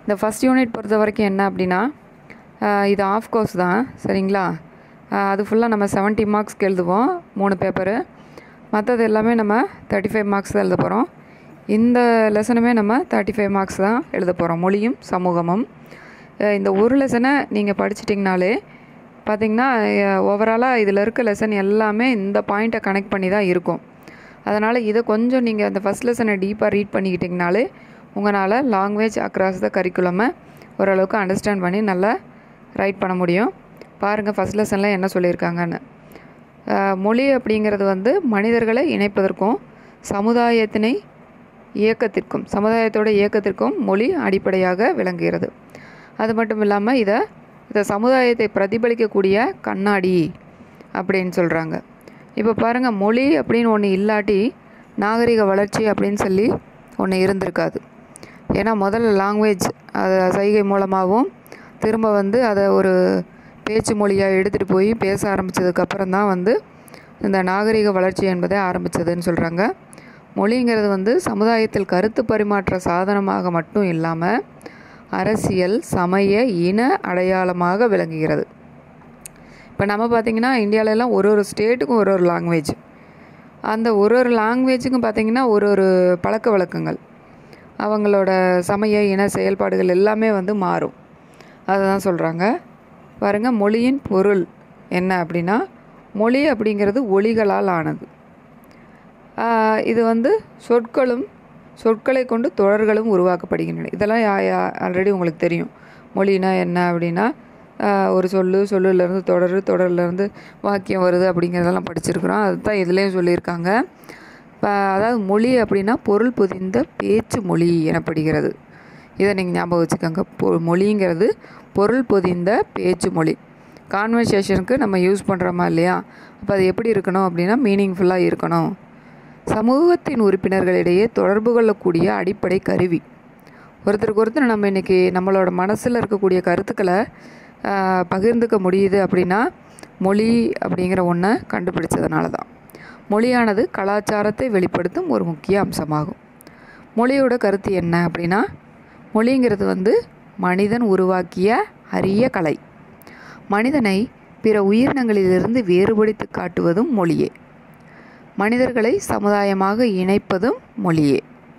இந்த first unit பொறுத்த வரைக்கும் என்ன அப்படின்னா ஆஹ் இது ஆஃப் கோர்ஸ் தான் சரிங்களா ஆஹ் அது ஃபுல்லாக நம்ம 70 மார்க்ஸ்க்கு எழுதுவோம் மூணு பேப்பரு மற்றது எல்லாமே நம்ம தேர்ட்டி ஃபைவ் மார்க்ஸ் தான் எழுத போகிறோம் இந்த லெசனுமே நம்ம தேர்ட்டி ஃபைவ் மார்க்ஸ் தான் எழுத போகிறோம் மொழியும் சமூகமும் ஆஹ் இந்த ஒரு லெசனை நீங்கள் படிச்சிட்டிங்கனாலே பார்த்தீங்கன்னா ஓவராலாக இதில் இருக்க லெசன் எல்லாமே இந்த பாயிண்ட்டை கனெக்ட் பண்ணி தான் இருக்கும் அதனால் இதை கொஞ்சம் நீங்கள் அந்த ஃபஸ்ட் லெசனை டீப்பாக ரீட் பண்ணிக்கிட்டிங்கனாலே உங்களால் லாங்குவேஜ் அக்ராஸ் த கரிக்குலமை ஓரளவுக்கு அண்டர்ஸ்டாண்ட் பண்ணி நல்லா ரைட் பண்ண முடியும் பாருங்கள் ஃபஸ்ட் லெசனில் என்ன சொல்லியிருக்காங்கன்னு ஆஹ் மொழி அப்படிங்கிறது வந்து மனிதர்களை இணைப்பதற்கும் சமுதாயத்தினை இயக்கத்திற்கும் சமுதாயத்தோட இயக்கத்திற்கும் மொழி அடிப்படையாக விளங்குகிறது அது மட்டும் இல்லாமல் இதை இந்த சமுதாயத்தை பிரதிபலிக்கக்கூடிய கண்ணாடி அப்படின்னு சொல்கிறாங்க இப்போ பாருங்கள் மொழி அப்படின்னு ஒன்று இல்லாட்டி நாகரிக வளர்ச்சி அப்படின்னு சொல்லி ஒன்று இருந்திருக்காது ஏன்னா முதல்ல லாங்குவேஜ் அதை சைகை மூலமாகவும் திரும்ப வந்து அதை ஒரு பேச்சு மொழியாக எடுத்துகிட்டு போய் பேச ஆரம்பித்ததுக்கப்புறம் தான் வந்து இந்த நாகரிக வளர்ச்சி என்பதை ஆரம்பித்ததுன்னு சொல்கிறாங்க மொழிங்கிறது வந்து சமுதாயத்தில் கருத்து பரிமாற்ற சாதனமாக மட்டும் இல்லாமல் அரசியல் சமய இன அடையாளமாக விளங்குகிறது இப்போ நம்ம பார்த்திங்கன்னா இந்தியாவிலலாம் ஒரு ஒரு ஸ்டேட்டுக்கும் ஒரு ஒரு லாங்குவேஜ் அந்த ஒரு ஒரு லாங்குவேஜுக்கும் பார்த்திங்கன்னா ஒரு ஒரு பழக்க வழக்கங்கள் அவங்களோட சமய இன செயல்பாடுகள் எல்லாமே வந்து மாறும் அதை தான் சொல்கிறாங்க பாருங்கள் மொழியின் பொருள் என்ன அப்படின்னா மொழி அப்படிங்கிறது ஒளிகளால் ஆனது ஆஹ் இது வந்து சொற்களும் சொற்களை கொண்டு தொடர்களும் உருவாக்கப்படுகின்றன இதெல்லாம் ஆல்ரெடி உங்களுக்கு தெரியும் மொழினா என்ன அப்படின்னா ஆஹ் ஒரு சொல்லு சொல்லுலேருந்து தொடர் தொடர்லேருந்து வாக்கியம் வருது அப்படிங்கிறதெல்லாம் படிச்சிருக்கிறோம் அதுதான் இதுலேயும் சொல்லியிருக்காங்க ஆஹ் அதாவது மொழி அப்படின்னா பொருள் பொதிந்த பேச்சு மொழி எனப்படுகிறது இதை நீங்கள் ஞாபகம் வச்சுக்கோங்க பொ மொழிங்கிறது பொருள் பொதிந்த பேச்சு மொழி கான்வர்சேஷனுக்கு நம்ம யூஸ் பண்ணுறோமா இல்லையா அப்போ அது எப்படி இருக்கணும் அப்படின்னா மீனிங்ஃபுல்லாக இருக்கணும் சமூகத்தின் உறுப்பினர்களிடையே தொடர்பு கொள்ளக்கூடிய அடிப்படை கருவி ஒருத்தருக்கு ஒருத்தர் நம்ம இன்றைக்கி நம்மளோட மனசில் இருக்கக்கூடிய கருத்துக்களை ஆஹ், பகிர்ந்துக்க முடியுது அப்படின்னா மொழி அப்படிங்கிற ஒன்றை கண்டுபிடிச்சதுனால தான் மொழியானது கலாச்சாரத்தை வெளிப்படுத்தும் ஒரு முக்கிய அம்சமாகும் மொழியோட கருத்து என்ன அப்படின்னா மொழிங்கிறது வந்து மனிதன் உருவாக்கிய அரிய கலை மனிதனை பிற உயிரினங்களிலிருந்து வேறுபடுத்தி காட்டுவதும் மொழியே மனிதர்களை சமுதாயமாக இணைப்பதும் மொழியே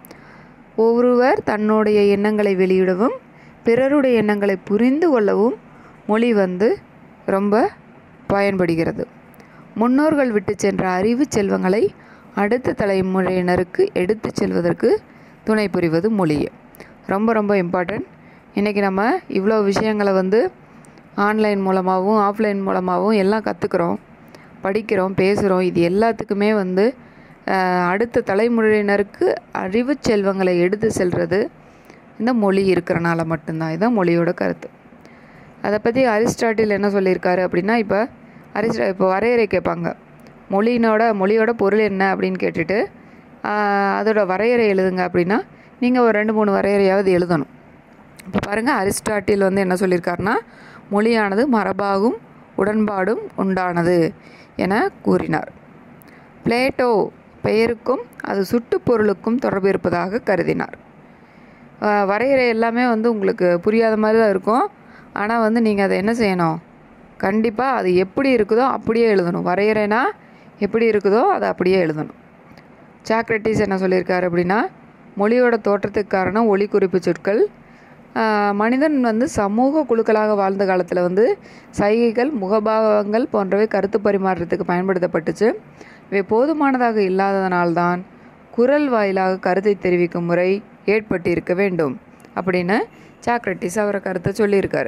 ஒருவர் தன்னுடைய எண்ணங்களை வெளியிடவும் பிறருடைய எண்ணங்களை புரிந்து கொள்ளவும் மொழி வந்து ரொம்ப பயன்படுகிறது முன்னோர்கள் விட்டு சென்ற அறிவு செல்வங்களை அடுத்த தலைமுறையினருக்கு எடுத்து செல்வதற்கு துணை புரிவது மொழியே ரொம்ப ரொம்ப இம்பார்ட்டன்ட் இன்றைக்கி நம்ம இவ்வளோ விஷயங்களை வந்து ஆன்லைன் மூலமாகவும் ஆஃப்லைன் மூலமாகவும் எல்லாம் கற்றுக்குறோம் படிக்கிறோம் பேசுகிறோம் இது எல்லாத்துக்குமே வந்து ஆஹ், அடுத்த தலைமுறையினருக்கு அறிவு செல்வங்களை எடுத்து செல்வது இந்த மொழி இருக்கிறனால மட்டும்தான் இதுதான் மொழியோட கருத்து அதை பற்றி அரிஸ்டாட்டில் என்ன சொல்லியிருக்காரு அப்படின்னா இப்போ அரிஸ்டா இப்போ வரையறை கேட்பாங்க மொழியினோட மொழியோட பொருள் என்ன அப்படின்னு கேட்டுட்டு ஆஹ், அதோட வரையறை எழுதுங்க அப்படின்னா நீங்கள் ஒரு ரெண்டு மூணு வரையறையாவது எழுதணும் இப்போ பாருங்கள் அரிஸ்டாட்டில் வந்து என்ன சொல்லியிருக்காருன்னா மொழியானது மரபாகும் உடன்பாடும் உண்டானது என கூறினார் பிளேட்டோ பெயருக்கும் அது சுட்டுப்பொருளுக்கும் தொடர்பு இருப்பதாக கருதினார் ஆஹ் வரையறை எல்லாமே வந்து உங்களுக்கு புரியாத மாதிரி தான் இருக்கும் ஆனால் வந்து நீங்கள் அதை என்ன செய்யணும் கண்டிப்பாக அது எப்படி இருக்குதோ அப்படியே எழுதணும் வரையறைனா எப்படி இருக்குதோ அதை அப்படியே எழுதணும் சாக்ரட்டிஸ் என்ன சொல்லியிருக்காரு அப்படின்னா மொழியோட தோற்றத்துக்கு காரணம் ஒளி குறிப்பு சொற்கள் ஆஹ் மனிதன் வந்து சமூக குழுக்களாக வாழ்ந்த காலத்தில் வந்து சைகைகள் முகபாவங்கள் போன்றவை கருத்து பரிமாற்றத்துக்கு பயன்படுத்தப்பட்டுச்சு இவை போதுமானதாக இல்லாததனால்தான் குரல் வாயிலாக கருத்தை தெரிவிக்கும் முறை ஏற்பட்டிருக்க வேண்டும் அப்படின்னு சாக்ரட்டிஸ் அவரை கருத்தை சொல்லியிருக்காரு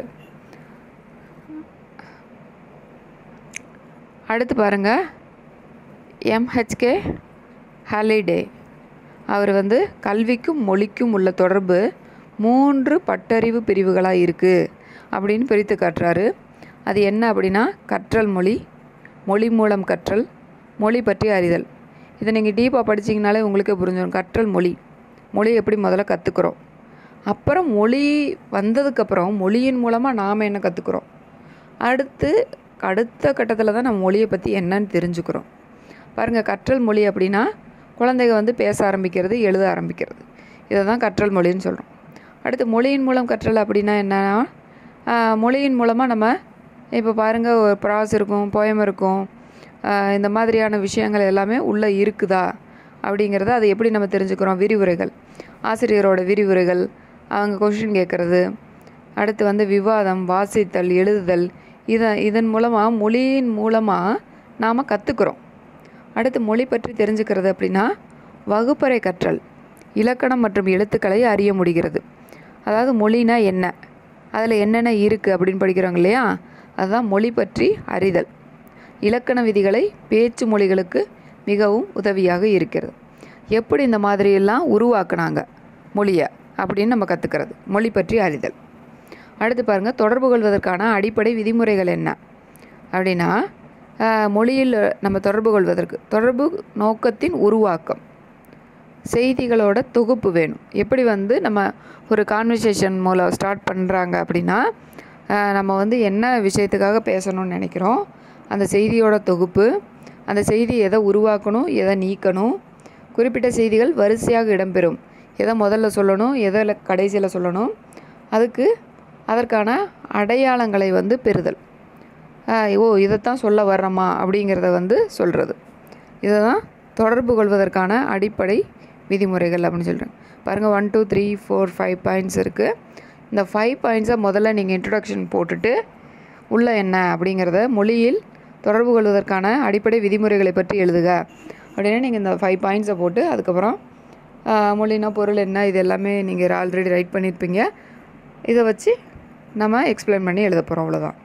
அடுத்து பாருங்க எம்ஹெச்கே ஹாலிடே அவர் வந்து கல்விக்கும் மொழிக்கும் உள்ள தொடர்பு மூன்று பட்டறிவு பிரிவுகளாக இருக்குது அப்படின்னு பிரித்து காட்டுறாரு அது என்ன அப்படின்னா கற்றல் மொழி மொழி மூலம் கற்றல் மொழி பற்றி அறிதல் இதை நீங்கள் டீப்பாக படிச்சீங்கனாலே உங்களுக்கே புரிஞ்சிடும் கற்றல் மொழி மொழி எப்படி முதல்ல கற்றுக்குறோம் அப்புறம் மொழி வந்ததுக்கப்புறம் மொழியின் மூலமாக நாம் என்ன கற்றுக்குறோம் அடுத்து அடுத்த கட்டத்தில் தான் நம்ம மொழியை பற்றி என்னன்னு தெரிஞ்சுக்கிறோம் பாருங்கள் கற்றல் மொழி அப்படின்னா குழந்தைங்க வந்து பேச ஆரம்பிக்கிறது எழுத ஆரம்பிக்கிறது இதை தான் கற்றல் மொழின்னு சொல்கிறோம் அடுத்து மொழியின் மூலம் கற்றல் அப்படின்னா என்னன்னா ஆஹ், மொழியின் மூலமாக நம்ம இப்போ பாருங்கள் ஒரு ப்ராஸ் இருக்கும் போயம் இருக்கும் ஆஹ், இந்த மாதிரியான விஷயங்கள் எல்லாமே உள்ளே இருக்குதா அப்படிங்கிறத அதை எப்படி நம்ம தெரிஞ்சுக்கிறோம் விரிவுரைகள் ஆசிரியரோட விரிவுரைகள் அவங்க கொஷின் கேட்குறது அடுத்து வந்து விவாதம் வாசித்தல் எழுதுதல் இதை இதன் மூலமாக மொழியின் மூலமாக நாம் கற்றுக்குறோம் அடுத்து மொழி பற்றி தெரிஞ்சுக்கிறது அப்படின்னா வகுப்பறை கற்றல் இலக்கணம் மற்றும் எழுத்துக்களை அறிய முடிகிறது அதாவது மொழினா என்ன அதில் என்னென்ன இருக்குது அப்படின்னு படிக்கிறோங்க இல்லையா அதுதான் மொழி பற்றி அறிதல் இலக்கண விதிகளை பேச்சு மொழிகளுக்கு மிகவும் உதவியாக இருக்கிறது எப்படி இந்த மாதிரியெல்லாம் உருவாக்குனாங்க மொழியை அப்படின்னு நம்ம கற்றுக்கிறது மொழி பற்றி அறிதல் அடுத்து பாருங்கள் தொடர்பு கொள்வதற்கான அடிப்படை விதிமுறைகள் என்ன அப்படின்னா ஆஹ், மொழியில் நம்ம தொடர்பு கொள்வதற்கு தொடர்பு நோக்கத்தின் உருவாக்கம் செய்திகளோட தொகுப்பு வேணும் எப்படி வந்து நம்ம ஒரு கான்வர்சேஷன் மூலம் ஸ்டார்ட் பண்ணுறாங்க அப்படின்னா ஆஹ், நம்ம வந்து என்ன விஷயத்துக்காக பேசணும்னு நினைக்கிறோம் அந்த செய்தியோட தொகுப்பு அந்த செய்தி எதை உருவாக்கணும் எதை நீக்கணும் குறிப்பிட்ட செய்திகள் வரிசையாக இடம்பெறும் எதை முதல்ல சொல்லணும் எதை கடைசியில் சொல்லணும் அதுக்கு அதற்கான அடையாளங்களை வந்து பெறுதல் ஆஹ் ஓ இதைத்தான் சொல்ல வர்றோமா அப்படிங்கிறத வந்து சொல்கிறது இதை தான் தொடர்பு கொள்வதற்கான அடிப்படை விதிமுறைகள் அப்படின்னு சொல்கிறேன் பாருங்கள் one two three four five points இருக்குது இந்த ஃபைவ் பாயிண்ட்ஸை முதல்ல நீங்கள் இன்ட்ரடக்ஷன் போட்டுட்டு உள்ள என்ன அப்படிங்கிறத மொழியில் தொடர்பு கொள்வதற்கான அடிப்படை விதிமுறைகளை பற்றி எழுதுக அப்படின்னா நீங்கள் இந்த ஃபைவ் பாயிண்ட்ஸை போட்டு அதுக்கப்புறம் ஆஹ், மொழினா பொருள் என்ன இது எல்லாமே நீங்கள் ஆல்ரெடி ரைட் பண்ணியிருப்பீங்க இதை வச்சு நம்ம எக்ஸ்பிளைன் பண்ணி எழுத போகிறோம் அவ்வளோதான்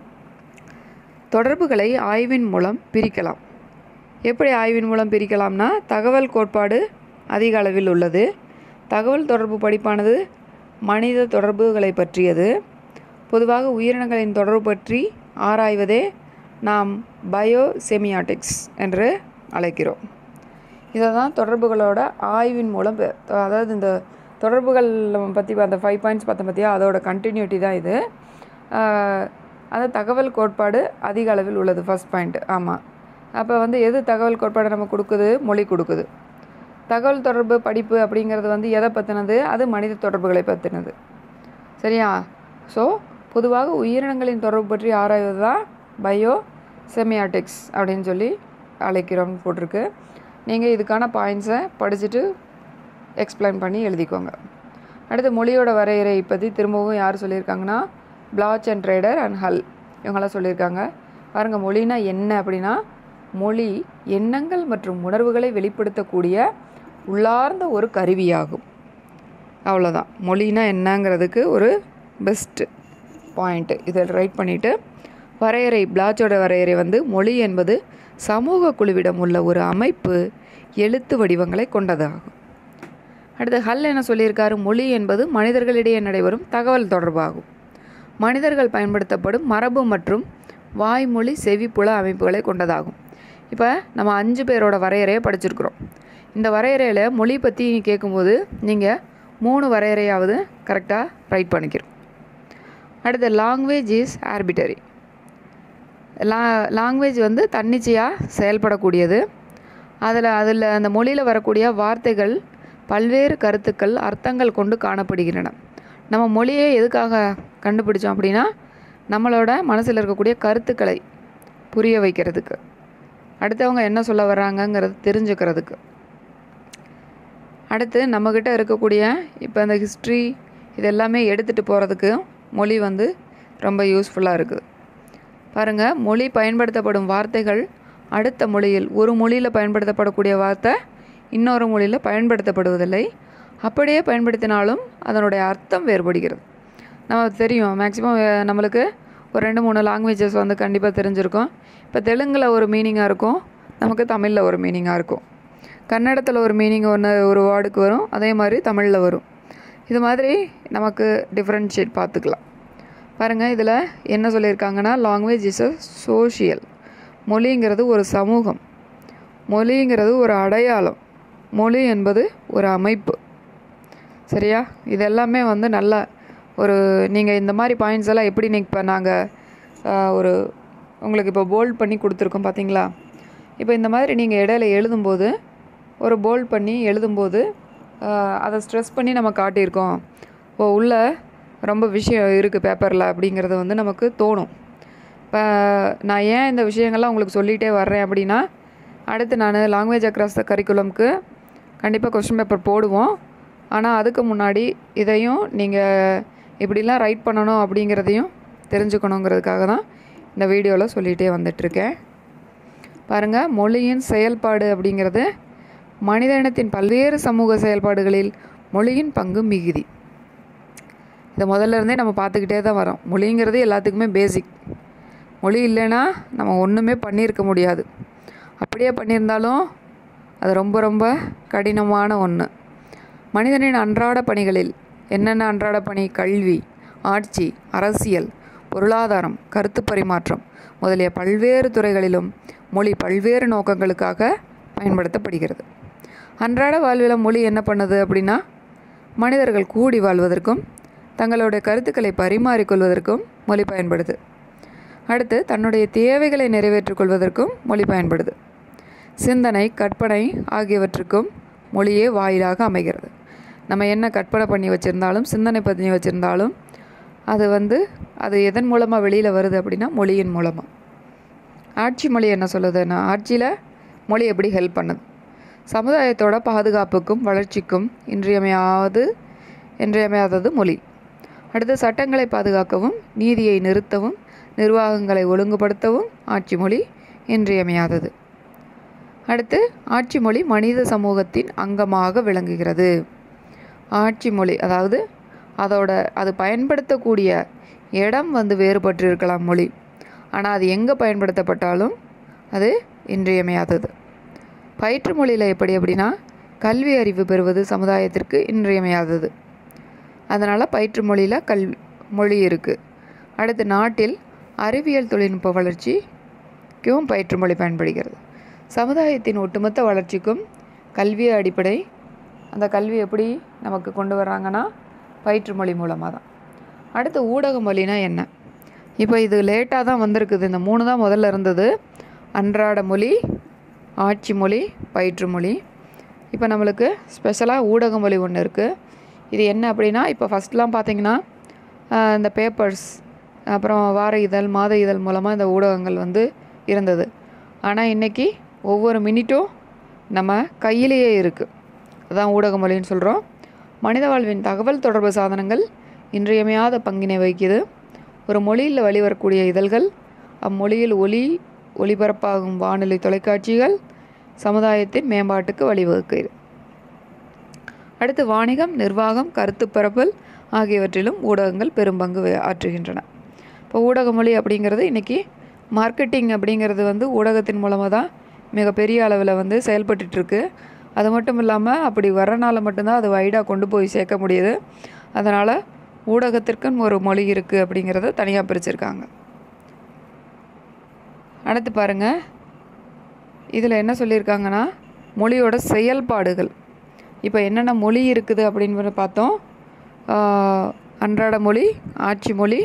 தொடர்புகளை ஆய்வின் மூலம் பிரிக்கலாம் எப்படி ஆய்வின் மூலம் பிரிக்கலாம்னா தகவல் கோட்பாடு அதிக அளவில் உள்ளது தகவல் தொடர்பு படிப்பானது மனித தொடர்புகளை பற்றியது பொதுவாக உயிரினங்களின் தொடர்பு பற்றி ஆராய்வதே நாம் பயோ செமியாட்டிக்ஸ் என்று அழைக்கிறோம் இதை தான் தொடர்புகளோட ஆய்வின் மூலம் பெ- அதாவது இந்த தொடர்புகள் பற்றி அந்த ஃபைவ் பாயிண்ட்ஸ் பார்த்தோம் பார்த்தியா அதோட கண்டினியூட்டி தான் இது ஆஹ், அந்த தகவல் கோட்பாடு அதிக அளவில் உள்ளது ஃபர்ஸ்ட் பாயிண்ட் ஆமாம் அப்போ வந்து எது தகவல் கோட்பாடு நம்ம கொடுக்குது மொழி கொடுக்குது தகவல் தொடர்பு படிப்பு அப்படிங்கிறது வந்து எதை பற்றினது அது மனித தொடர்புகளை பற்றினது சரியா ஸோ பொதுவாக உயிரினங்களின் தொடர்பு பற்றி ஆராய்வது தான் பயோ செமியாட்டிக்ஸ் அப்படின்னு சொல்லி அழைக்கிறோம்னு போட்டிருக்கு நீங்கள் இதுக்கான பாயிண்ட்ஸை படிச்சுட்டு எக்ஸ்பிளைன் பண்ணி எழுதிக்கோங்க அடுத்து மொழியோட வரையறை பற்றி திரும்பவும் யார் சொல்லியிருக்காங்கன்னா பிளாச் அண்ட் ட்ரேடர் அண்ட் ஹல் இவங்கெல்லாம் சொல்லியிருக்காங்க பாருங்கள் மொழினா என்ன அப்படின்னா மொழி எண்ணங்கள் மற்றும் உணர்வுகளை வெளிப்படுத்தக்கூடிய உள்ளார்ந்த ஒரு கருவியாகும் அவ்வளோதான் மொழினா என்னங்கிறதுக்கு ஒரு பெஸ்ட்டு பாயிண்ட்டு இதை ரைட் பண்ணிவிட்டு வரையறை பிளாச்சோட வரையறை வந்து மொழி என்பது சமூக குழுவிடம் உள்ள ஒரு அமைப்பு எழுத்து வடிவங்களை கொண்டதாகும் அடுத்து ஹல் என்ன சொல்லியிருக்காரு மொழி என்பது மனிதர்களிடையே நடைபெறும் தகவல் தொடர்பாகும் மனிதர்கள் பயன்படுத்தப்படும் மரபு மற்றும் வாய்மொழி செவிப்புல அமைப்புகளை கொண்டதாகும் இப்போ நம்ம அஞ்சு பேரோட வரையறையை படிச்சிருக்கிறோம் இந்த வரையறையில் மொழி பற்றி கேட்கும்போது நீங்கள் மூணு வரையறையாவது கரெக்டாக ரைட் பண்ணிக்கிறோம் அடுத்து லாங்குவேஜ் இஸ் ஆர்பிட்டரி லா லாங்குவேஜ் வந்து தன்னிச்சையாக செயல்படக்கூடியது அதில் அதில் அந்த மொழியில் வரக்கூடிய வார்த்தைகள் பல்வேறு கருத்துக்கள் அர்த்தங்கள் கொண்டு காணப்படுகின்றன நம்ம மொழியை எதுக்காக கண்டுபிடிச்சோம் அப்படின்னா நம்மளோட மனசில் இருக்கக்கூடிய கருத்துக்களை புரிய வைக்கிறதுக்கு அடுத்தவங்க என்ன சொல்ல வர்றாங்கங்கிறது தெரிஞ்சுக்கிறதுக்கு அடுத்து நம்மக்கிட்ட இருக்கக்கூடிய இப்போ இந்த ஹிஸ்ட்ரி இது எல்லாமே எடுத்துகிட்டு போகிறதுக்கு மொழி வந்து ரொம்ப யூஸ்ஃபுல்லாக இருக்குது பாருங்கள் மொழி பயன்படுத்தப்படும் வார்த்தைகள் அடுத்த மொழியில் ஒரு மொழியில் பயன்படுத்தப்படக்கூடிய வார்த்தை இன்னொரு மொழியில் பயன்படுத்தப்படுவதில்லை அப்படியே பயன்படுத்தினாலும் அதனுடைய அர்த்தம் வேறுபடுகிறது நம்ம தெரியும் மேக்ஸிமம் நம்மளுக்கு ஒரு ரெண்டு மூணு லாங்குவேஜஸ் வந்து கண்டிப்பாக தெரிஞ்சிருக்கும் இப்போ தெலுங்கில் ஒரு மீனிங்காக இருக்கும் நமக்கு தமிழில் ஒரு மீனிங்காக இருக்கும் கன்னடத்தில் ஒரு மீனிங் ஒன்று ஒரு வேர்டுக்கு வரும் அதே மாதிரி தமிழில் வரும் இது மாதிரி நமக்கு டிஃப்ரென்ஷியேட் பார்த்துக்கலாம் பாருங்கள் இதில் என்ன சொல்லியிருக்காங்கன்னா லாங்குவேஜ் இஸ் அ சோஷியல் மொழிங்கிறது ஒரு சமூகம் மொழிங்கிறது ஒரு அடையாளம் மொழி என்பது ஒரு அமைப்பு சரியா இது எல்லாமே வந்து நல்ல ஒரு நீங்கள் இந்த மாதிரி பாயிண்ட்ஸ் எல்லாம் எப்படி நீங்கள் இப்போ நாங்கள் ஒரு உங்களுக்கு இப்போ போல்ட் பண்ணி கொடுத்துருக்கோம் பார்த்தீங்களா இப்போ இந்த மாதிரி நீங்கள் இடையில எழுதும்போது ஒரு போல்ட் பண்ணி எழுதும்போது ஆஹ், அதை ஸ்ட்ரெஸ் பண்ணி நம்ம காட்டியிருக்கோம் ஓ உள்ள ரொம்ப விஷயம் இருக்குது பேப்பரில் அப்படிங்கிறது வந்து நமக்கு தோணும் இப்போ நான் ஏன் இந்த விஷயங்கள்லாம் உங்களுக்கு சொல்லிகிட்டே வர்றேன் அப்படின்னா அடுத்து நான் லாங்குவேஜ் அக்ராஸ் த கரிக்குலம்க்கு கண்டிப்பாக கொஸ்டின் பேப்பர் போடுவோம் ஆனால் அதுக்கு முன்னாடி இதையும் நீங்கள் இப்படிலாம் ரைட் பண்ணணும் அப்படிங்கிறதையும் தெரிஞ்சுக்கணுங்கிறதுக்காக தான் இந்த வீடியோவில் சொல்லிகிட்டே வந்துட்டுருக்கேன் பாருங்கள் மொழியின் செயல்பாடு அப்படிங்கிறது மனித இனத்தின் பல்வேறு சமூக செயல்பாடுகளில் மொழியின் பங்கு மிகுதி இதை முதல்ல இருந்தே நம்ம பார்த்துக்கிட்டே தான் வரோம் மொழிங்கிறது எல்லாத்துக்குமே பேசிக் மொழி இல்லைன்னா நம்ம ஒன்றுமே பண்ணியிருக்க முடியாது அப்படியே பண்ணியிருந்தாலும் அது ரொம்ப ரொம்ப கடினமான ஒன்று மனிதனின் அன்றாட பணிகளில் என்னென்ன அன்றாட பணி கல்வி ஆட்சி அரசியல் பொருளாதாரம் கருத்து பரிமாற்றம் முதலிய பல்வேறு துறைகளிலும் மொழி பல்வேறு நோக்கங்களுக்காக பயன்படுத்தப்படுகிறது அன்றாட வாழ்வில் மொழி என்ன பண்ணுது அப்படின்னா மனிதர்கள் கூடி வாழ்வதற்கும் தங்களுடைய கருத்துக்களை பரிமாறிக்கொள்வதற்கும் மொழி பயன்படுது அடுத்து தன்னுடைய தேவைகளை நிறைவேற்றிக் கொள்வதற்கும் மொழி பயன்படுது சிந்தனை கற்பனை ஆகியவற்றுக்கும் மொழியே வாயிலாக அமைகிறது நம்ம என்ன கற்பனை பண்ணி வச்சுருந்தாலும் சிந்தனை பண்ணி வச்சுருந்தாலும் அது வந்து அது எதன் மூலமாக வெளியில் வருது அப்படின்னா மொழியின் மூலமாக ஆட்சி மொழி என்ன சொல்லுதுன்னா ஆட்சியில் மொழி எப்படி ஹெல்ப் பண்ணுது சமுதாயத்தோட பாதுகாப்புக்கும் வளர்ச்சிக்கும் இன்றியமையாது இன்றியமையாதது மொழி அடுத்து சட்டங்களை பாதுகாக்கவும் நீதியை நிறுத்தவும் நிர்வாகங்களை ஒழுங்குபடுத்தவும் ஆட்சி மொழி இன்றியமையாதது அடுத்து ஆட்சி மொழி மனித சமூகத்தின் அங்கமாக விளங்குகிறது ஆட்சி மொழி அதாவது அதோட அது பயன்படுத்தக்கூடிய இடம் வந்து வேறுபட்டு இருக்கலாம் மொழி ஆனால் அது எங்கே பயன்படுத்தப்பட்டாலும் அது இன்றியமையாதது பயிற்று மொழியில் எப்படி அப்படின்னா கல்வி அறிவு பெறுவது சமுதாயத்திற்கு இன்றியமையாதது அதனால் பயிற்று மொழியில் கல் மொழி இருக்குது அடுத்து நாட்டில் அறிவியல் தொழில்நுட்ப வளர்ச்சிக்கும் பயிற்று மொழி பயன்படுகிறது சமுதாயத்தின் ஒட்டுமொத்த வளர்ச்சிக்கும் கல்வி அடிப்படை அந்த கல்வி எப்படி நமக்கு கொண்டு வர்றாங்கன்னா பயிற்று மொழி மூலமாக தான் அடுத்து ஊடக மொழினா என்ன இப்போ இது லேட்டாக தான் வந்திருக்குது இந்த மூணு தான் முதல்ல இருந்தது அன்றாட மொழி ஆட்சி மொழி பயிற்று மொழி இப்போ நம்மளுக்கு ஸ்பெஷலாக ஊடக மொழி ஒன்று இருக்குது இது என்ன அப்படின்னா இப்போ ஃபஸ்ட்லாம் பார்த்தீங்கன்னா இந்த பேப்பர்ஸ் அப்புறம் வார இதழ் மாத இதழ் மூலமாக இந்த ஊடகங்கள் வந்து இருந்தது ஆனால் இன்றைக்கி ஒவ்வொரு மினிட்டும் நம்ம கையிலேயே இருக்குது அதான் ஊடக மொழின்னு சொல்கிறோம் மனித வாழ்வின் தகவல் தொடர்பு சாதனங்கள் இன்றியமையாத பங்கினை வகிக்குது ஒரு மொழியில் வெளிவரக்கூடிய இதழ்கள் அம்மொழியில் ஒலி ஒளிபரப்பாகும் வானொலி தொலைக்காட்சிகள் சமுதாயத்தின் மேம்பாட்டுக்கு வழிவகுக்கிறது அடுத்து வாணிகம் நிர்வாகம் கருத்து பரப்பல் ஆகியவற்றிலும் ஊடகங்கள் பெரும்பங்கு ஆற்றுகின்றன இப்போ ஊடக மொழி அப்படிங்கிறது இன்றைக்கி மார்க்கெட்டிங் அப்படிங்கிறது வந்து ஊடகத்தின் மூலமாக தான் மிகப்பெரிய அளவில் வந்து செயல்பட்டுருக்கு அது மட்டும் இல்லாமல் அப்படி வரனால மட்டும்தான் அது வைடாக கொண்டு போய் சேர்க்க முடியுது அதனால் ஊடகத்திற்குன்னு ஒரு மொழி இருக்குது அப்படிங்கிறத தனியாக பிரிச்சிருக்காங்க அடுத்து பாருங்கள் இதில் என்ன சொல்லியிருக்காங்கன்னா மொழியோட செயல்பாடுகள் இப்போ என்னென்ன மொழி இருக்குது அப்படின்னு பார்த்தோம் அன்றாட மொழி ஆட்சி மொழி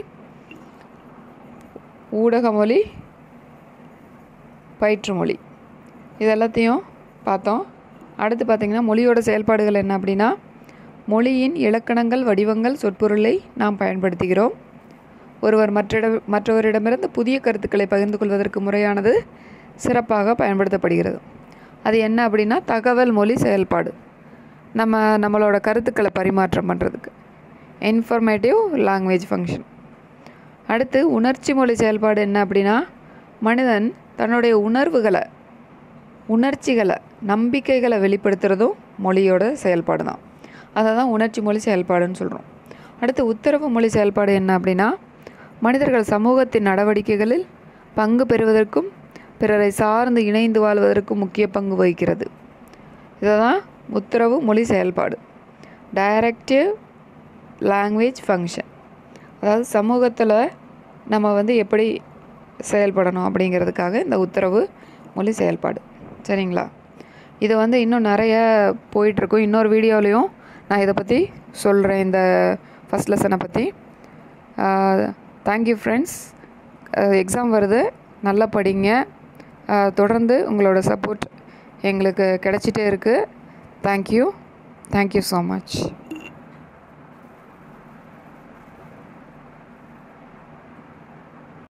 ஊடக மொழி பயிற்று மொழி இது எல்லாத்தையும் பார்த்தோம் அடுத்து பார்த்திங்கன்னா மொழியோட செயல்பாடுகள் என்ன அப்படின்னா மொழியின் இலக்கணங்கள் வடிவங்கள் சொற்பொருளை நாம் பயன்படுத்துகிறோம் ஒருவர் மற்றிட மற்றவரிடமிருந்து புதிய கருத்துக்களை பகிர்ந்து கொள்வதற்கு முறையானது சிறப்பாக பயன்படுத்தப்படுகிறது அது என்ன அப்படின்னா தகவல் மொழி செயல்பாடு நம்ம நம்மளோட கருத்துக்களை பரிமாற்றம் பண்ணுறதுக்கு இன்ஃபர்மேட்டிவ் லாங்குவேஜ் ஃபங்க்ஷன் அடுத்து உணர்ச்சி மொழி செயல்பாடு என்ன அப்படின்னா மனிதன் தன்னுடைய உணர்வுகளை உணர்ச்சிகளை நம்பிக்கைகளை வெளிப்படுத்துகிறதும் மொழியோட செயல்பாடு தான் அதை தான் உணர்ச்சி மொழி செயல்பாடுன்னு சொல்கிறோம் அடுத்து உத்தரவு மொழி செயல்பாடு என்ன அப்படின்னா மனிதர்கள் சமூகத்தின் நடவடிக்கைகளில் பங்கு பெறுவதற்கும் பிறரை சார்ந்து இணைந்து வாழ்வதற்கும் முக்கிய பங்கு வகிக்கிறது இதை தான் உத்தரவு மொழி செயல்பாடு டைரக்டிவ் லாங்குவேஜ் ஃபங்க்ஷன் அதாவது சமூகத்தில் நம்ம வந்து எப்படி செயல்படணும் அப்படிங்கிறதுக்காக இந்த உத்தரவு மொழி செயல்பாடு சரிங்களா இது வந்து இன்னும் நிறைய போயிட்டுருக்கும் இன்னொரு வீடியோலையும் நான் இதை பற்றி சொல்கிறேன் இந்த ஃபஸ்ட் லெசனை பற்றி தேங்க்யூ ஃப்ரெண்ட்ஸ் எக்ஸாம் வருது நல்லா படிங்க தொடர்ந்து உங்களோட சப்போர்ட் எங்களுக்கு கிடச்சிட்டே இருக்குது தேங்க்யூ தேங்க்யூ ஸோ மச்